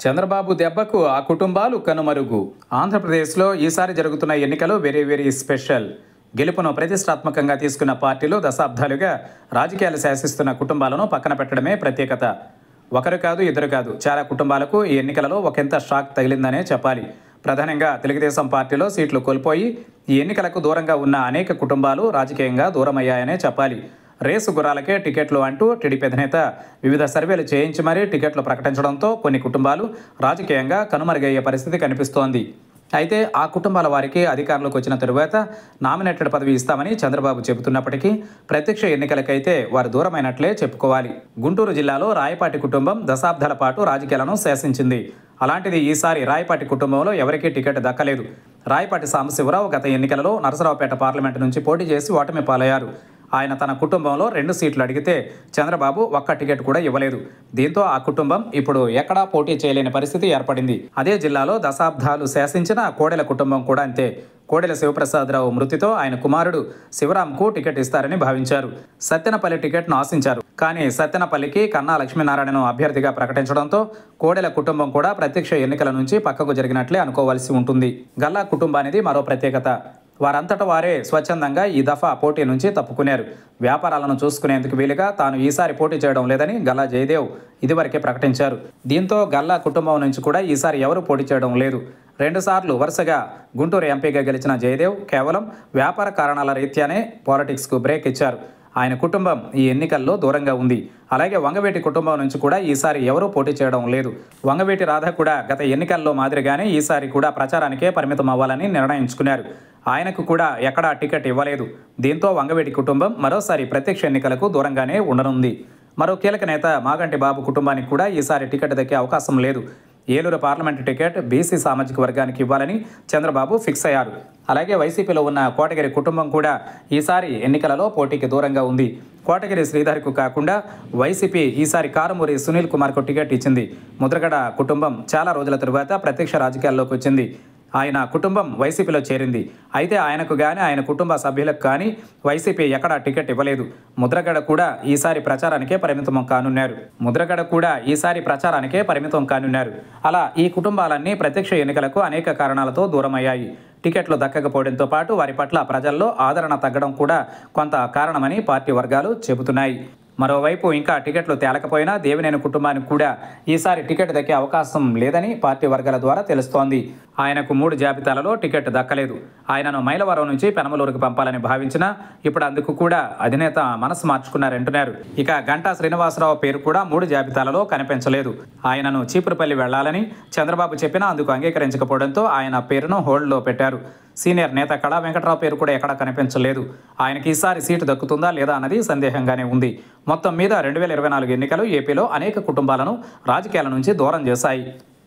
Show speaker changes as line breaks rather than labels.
చంద్రబాబు దెబ్బకు ఆ కుటుంబాలు కనుమరుగు ఆంధ్రప్రదేశ్లో ఈసారి జరుగుతున్న ఎన్నికలు వెరీ వెరీ స్పెషల్ గెలుపును ప్రతిష్టాత్మకంగా తీసుకున్న పార్టీలు దశాబ్దాలుగా రాజకీయాలు శాసిస్తున్న కుటుంబాలను పక్కన పెట్టడమే ప్రత్యేకత ఒకరు కాదు ఇద్దరు కాదు చాలా కుటుంబాలకు ఈ ఎన్నికలలో ఒకంత షాక్ తగిలిందనే చెప్పాలి ప్రధానంగా తెలుగుదేశం పార్టీలో సీట్లు కోల్పోయి ఈ ఎన్నికలకు దూరంగా ఉన్న అనేక కుటుంబాలు రాజకీయంగా దూరమయ్యాయనే చెప్పాలి రేసు గుర్రాలకే టికెట్లు అంటూ టీడీపీ అధినేత వివిధ సర్వేలు చేయించి మరీ టికెట్లు ప్రకటించడంతో కొన్ని కుటుంబాలు రాజకీయంగా కనుమరుగయ్యే పరిస్థితి కనిపిస్తోంది అయితే ఆ కుటుంబాల వారికి అధికారంలోకి వచ్చిన తరువాత నామినేటెడ్ పదవి ఇస్తామని చంద్రబాబు చెబుతున్నప్పటికీ ప్రత్యక్ష ఎన్నికలకైతే వారు దూరమైనట్లే చెప్పుకోవాలి గుంటూరు జిల్లాలో రాయపాటి కుటుంబం దశాబ్దాల పాటు రాజకీయాలను శాసించింది అలాంటిది ఈసారి రాయపాటి కుటుంబంలో ఎవరికీ టికెట్ దక్కలేదు రాయపాటి సాంబశివరావు గత ఎన్నికలలో నరసరావుపేట పార్లమెంటు నుంచి పోటీ చేసి ఓటమి పాలయ్యారు ఆయన తన కుటుంబంలో రెండు సీట్లు అడిగితే చంద్రబాబు ఒక్క టికెట్ కూడా ఇవ్వలేదు దీంతో ఆ కుటుంబం ఇప్పుడు ఎక్కడా పోటీ చేయలేని పరిస్థితి ఏర్పడింది అదే జిల్లాలో దశాబ్దాలు శాసించిన కోడెల కుటుంబం కూడా అంతే కోడెల శివప్రసాదరావు మృతితో ఆయన కుమారుడు శివరాంకు టికెట్ ఇస్తారని భావించారు సత్తెనపల్లి టికెట్ను ఆశించారు కానీ సత్తెనపల్లికి కన్నా లక్ష్మీనారాయణను అభ్యర్థిగా ప్రకటించడంతో కోడెల కుటుంబం కూడా ప్రత్యక్ష ఎన్నికల నుంచి పక్కకు జరిగినట్లే అనుకోవాల్సి ఉంటుంది గల్లా కుటుంబానిది మరో ప్రత్యేకత వారంతట వారే స్వచ్ఛందంగా ఈ దఫా పోటీ నుంచి తప్పుకున్నారు వ్యాపారాలను చూసుకునేందుకు వీలుగా తాను ఈసారి పోటీ చేయడం లేదని గల్లా జయదేవ్ ఇదివరకే ప్రకటించారు దీంతో గల్లా కుటుంబం నుంచి కూడా ఈసారి ఎవరు పోటీ చేయడం లేదు రెండుసార్లు వరుసగా గుంటూరు ఎంపీగా గెలిచిన జయదేవ్ కేవలం వ్యాపార కారణాల రీత్యానే పాలిటిక్స్కు బ్రేక్ ఇచ్చారు ఆయన కుటుంబం ఈ ఎన్నికల్లో దూరంగా ఉంది అలాగే వంగవేటి కుటుంబం నుంచి కూడా ఈసారి ఎవరూ పోటీ చేయడం లేదు వంగవేటి రాధ కూడా గత ఎన్నికల్లో మాదిరిగానే ఈసారి కూడా ప్రచారానికే పరిమితం అవ్వాలని నిర్ణయించుకున్నారు ఆయనకు కూడా ఎక్కడా టికెట్ ఇవ్వలేదు దీంతో వంగవేటి కుటుంబం మరోసారి ప్రత్యక్ష ఎన్నికలకు దూరంగానే ఉండనుంది మరో కీలక నేత మాగంటి బాబు కుటుంబానికి కూడా ఈసారి టికెట్ దక్కే అవకాశం లేదు ఏలూరు పార్లమెంటు టికెట్ బీసీ సామాజిక వర్గానికి ఇవ్వాలని చంద్రబాబు ఫిక్స్ అయ్యారు అలాగే వైసీపీలో ఉన్న కోటగిరి కుటుంబం కూడా ఈసారి ఎన్నికలలో పోటీకి దూరంగా ఉంది కోటగిరి శ్రీధర్కు కాకుండా వైసీపీ ఈసారి కారుమూరి సునీల్ కుమార్కు టికెట్ ఇచ్చింది ముద్రగడ కుటుంబం చాలా రోజుల తరువాత ప్రత్యక్ష రాజకీయాల్లోకి వచ్చింది ఆయన కుటుంబం వైసీపీలో చేరింది అయితే ఆయనకు కానీ ఆయన కుటుంబ సభ్యులకు కానీ వైసీపీ ఎక్కడా టికెట్ ఇవ్వలేదు ముద్రగడ కూడా ఈసారి ప్రచారానికే పరిమితం కానున్నారు ముద్రగడ కూడా ఈసారి ప్రచారానికే పరిమితం కానున్నారు అలా ఈ కుటుంబాలన్నీ ప్రత్యక్ష ఎన్నికలకు అనేక కారణాలతో దూరమయ్యాయి టికెట్లు దక్కకపోవడంతో పాటు వారి పట్ల ప్రజల్లో ఆదరణ తగ్గడం కూడా కొంత కారణమని పార్టీ వర్గాలు చెబుతున్నాయి మరోవైపు ఇంకా టికెట్లు తేలకపోయినా దేవినేని కుటుంబానికి కూడా ఈసారి టికెట్ దక్కే అవకాశం లేదని పార్టీ వర్గాల ద్వారా తెలుస్తోంది ఆయనకు మూడు జాబితాలలో టికెట్ దక్కలేదు ఆయనను మైలవరం నుంచి పెనమలూరుకు పంపాలని భావించినా ఇప్పుడు అందుకు కూడా అధినేత మనసు మార్చుకున్నారంటున్నారు ఇక గంటా శ్రీనివాసరావు పేరు కూడా మూడు జాబితాలలో కనిపించలేదు ఆయనను చీపురుపల్లి వెళ్లాలని చంద్రబాబు చెప్పినా అందుకు అంగీకరించకపోవడంతో ఆయన పేరును హోల్డ్లో పెట్టారు సీనియర్ నేత కళా వెంకట్రావు పేరు కూడా ఎక్కడా కనిపించలేదు ఆయనకి ఈసారి సీటు దక్కుతుందా లేదా అన్నది సందేహంగానే ఉంది మొత్తం మీద రెండు వేల ఇరవై నాలుగు ఎన్నికలు ఏపీలో అనేక కుటుంబాలను రాజకీయాల నుంచి దూరం చేశాయి